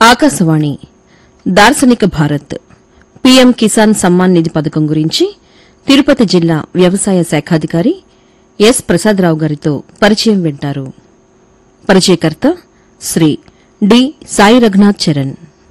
ఆకాశవాణి దార్శనిక భారత్ పీఎం కిసాన్ సమ్మాన్ నిధి పథకం గురించి తిరుపతి జిల్లా వ్యవసాయ శాఖాధికారి ఎస్ ప్రసాదరావు గారితో పరిచయం వింటారు పరిచయకర్త శ్రీ డి సాయి రఘునాథ్ చరణ్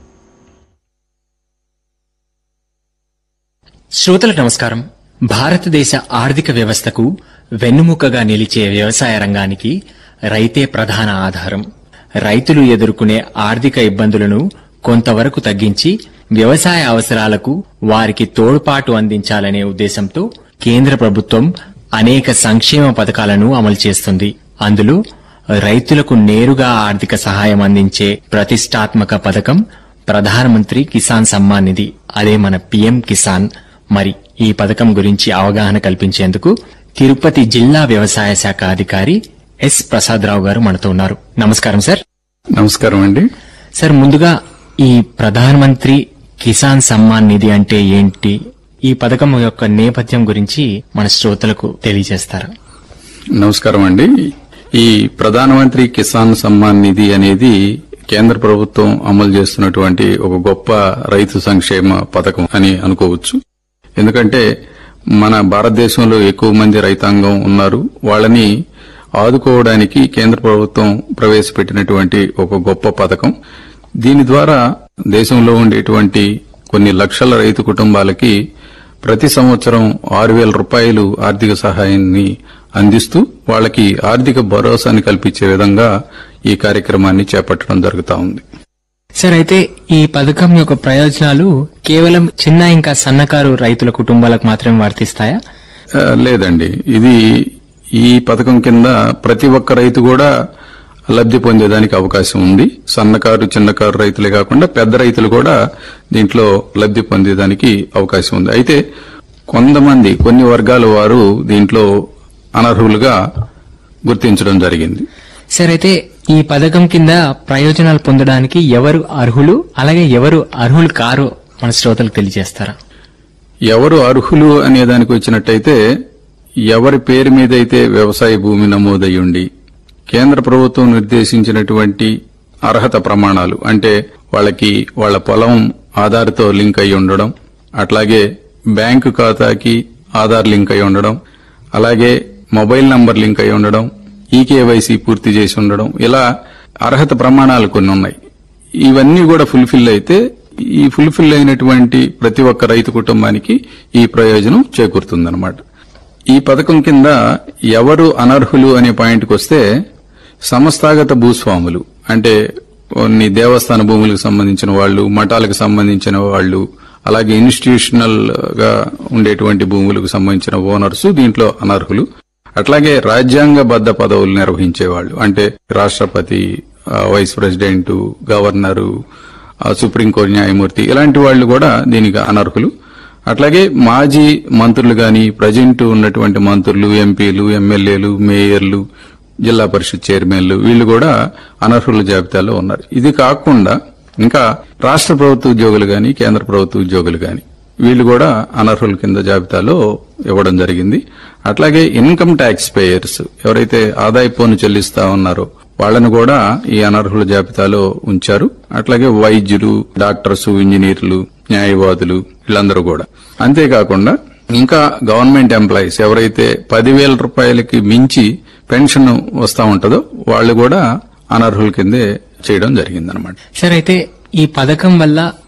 శ్రోతలకు నమస్కారం భారతదేశ ఆర్థిక వ్యవస్థకు వెన్నుముకగా నిలిచే వ్యవసాయ రంగానికి రైతే ప్రధాన ఆధారం రైతులు ఎదుర్కొనే ఆర్థిక ఇబ్బందులను కొంతవరకు తగ్గించి వ్యవసాయ అవసరాలకు వారికి తోడ్పాటు అందించాలనే ఉద్దేశంతో కేంద్ర ప్రభుత్వం అనేక సంక్షేమ పథకాలను అమలు చేస్తుంది అందులో రైతులకు నేరుగా ఆర్థిక సహాయం అందించే ప్రతిష్టాత్మక పథకం ప్రధానమంత్రి కిసాన్ సమ్మాన్ నిధి అదే మన పీఎం కిసాన్ మరి ఈ పథకం గురించి అవగాహన కల్పించేందుకు తిరుపతి జిల్లా వ్యవసాయ శాఖ అధికారి ఎస్ ప్రసాదరావు గారు మనతో ఉన్నారు నమస్కారం సార్ నమస్కారం అండి సార్ ముందుగా ఈ ప్రధానమంత్రి కిసాన్ సమ్మాన్ నిధి అంటే ఏంటి ఈ పథకం యొక్క నేపథ్యం గురించి మన శ్రోతలకు తెలియజేస్తారా నమస్కారం అండి ఈ ప్రధానమంత్రి కిసాన్ సమ్మాన్ నిధి అనేది కేంద్ర ప్రభుత్వం అమలు చేస్తున్నటువంటి ఒక గొప్ప రైతు సంక్షేమ పథకం అని అనుకోవచ్చు ఎందుకంటే మన భారతదేశంలో ఎక్కువ మంది రైతాంగం ఉన్నారు వాళ్ళని ఆదుకోవడానికి కేంద్ర ప్రభుత్వం ప్రవేశపెట్టినటువంటి ఒక గొప్ప పథకం దీని ద్వారా దేశంలో ఉండేటువంటి కొన్ని లక్షల రైతు కుటుంబాలకి ప్రతి సంవత్సరం ఆరు వేల రూపాయలు ఆర్థిక సహాయాన్ని అందిస్తూ వాళ్ళకి ఆర్థిక భరోసాని కల్పించే విధంగా ఈ కార్యక్రమాన్ని చేపట్టడం జరుగుతా ఉంది సార్ అయితే ఈ పథకం యొక్క ప్రయోజనాలు కేవలం చిన్న ఇంకా సన్నకారు రైతుల కుటుంబాలకు మాత్రమే వర్తిస్తాయా ఆ, లేదండి ఇది ఈ పథకం కింద ప్రతి ఒక్క రైతు కూడా లబ్ధి పొందేదానికి అవకాశం ఉంది సన్నకారు చిన్నకారు రైతులే కాకుండా పెద్ద రైతులు కూడా దీంట్లో లబ్ధి పొందేదానికి అవకాశం ఉంది అయితే కొంతమంది కొన్ని వర్గాల వారు దీంట్లో అనర్హులుగా గుర్తించడం జరిగింది సార్ అయితే ఈ పథకం కింద ప్రయోజనాలు పొందడానికి ఎవరు అర్హులు అలాగే ఎవరు అర్హులు కారు మన శ్రోతలకు తెలియజేస్తారా ఎవరు అర్హులు అనే దానికి వచ్చినట్టయితే ఎవరి పేరు మీద అయితే వ్యవసాయ భూమి నమోదై ఉండి కేంద్ర ప్రభుత్వం నిర్దేశించినటువంటి అర్హత ప్రమాణాలు అంటే వాళ్ళకి వాళ్ళ పొలం ఆధార్తో లింక్ అయి ఉండడం అట్లాగే బ్యాంకు ఖాతాకి ఆధార్ లింక్ అయి ఉండడం అలాగే మొబైల్ నంబర్ లింక్ అయి ఉండడం ఈకేవైసీ పూర్తి చేసి ఉండడం ఇలా అర్హత ప్రమాణాలు కొన్ని ఉన్నాయి ఇవన్నీ కూడా ఫుల్ఫిల్ అయితే ఈ ఫుల్ఫిల్ అయినటువంటి ప్రతి ఒక్క రైతు కుటుంబానికి ఈ ప్రయోజనం చేకూరుతుందన్నమాట ఈ పథకం కింద ఎవరు అనర్హులు అనే పాయింట్కి వస్తే సంస్థాగత భూస్వాములు అంటే కొన్ని దేవస్థాన భూములకు సంబంధించిన వాళ్ళు మఠాలకు సంబంధించిన వాళ్ళు అలాగే ఇన్స్టిట్యూషనల్ గా ఉండేటువంటి భూములకు సంబంధించిన ఓనర్స్ దీంట్లో అనర్హులు అట్లాగే రాజ్యాంగబద్ద పదవులు నిర్వహించేవాళ్ళు అంటే రాష్ట్రపతి ఆ, వైస్ ప్రెసిడెంట్ గవర్నరు ఆ, సుప్రీంకోర్టు న్యాయమూర్తి ఇలాంటి వాళ్ళు కూడా దీనికి అనర్హులు అట్లాగే మాజీ మంత్రులు గాని ప్రజెంట్ ఉన్నటువంటి మంత్రులు ఎంపీలు ఎమ్మెల్యేలు మేయర్లు జిల్లా పరిషత్ చైర్మన్లు వీళ్ళు కూడా అనర్హుల జాబితాలో ఉన్నారు ఇది కాకుండా ఇంకా రాష్ట్ర ప్రభుత్వ ఉద్యోగులు గాని కేంద్ర ప్రభుత్వ ఉద్యోగులు గాని వీళ్ళు కూడా అనర్హుల కింద జాబితాలో ఇవ్వడం జరిగింది అట్లాగే ఇన్కమ్ ట్యాక్స్ పేయర్స్ ఎవరైతే ఆదాయ పన్ను చెల్లిస్తా ఉన్నారో వాళ్ళను కూడా ఈ అనర్హుల జాబితాలో ఉంచారు అట్లాగే వైద్యులు డాక్టర్స్ ఇంజనీర్లు న్యాయవాదులు వీళ్ళందరూ కూడా అంతేకాకుండా ఇంకా గవర్నమెంట్ ఎంప్లాయీస్ ఎవరైతే పదివేల రూపాయలకి మించి పెన్షన్ వస్తా ఉంటుందో వాళ్ళు కూడా అనర్హుల కిందే చేయడం జరిగిందనమాట సార్ అయితే ఈ పథకం వల్ల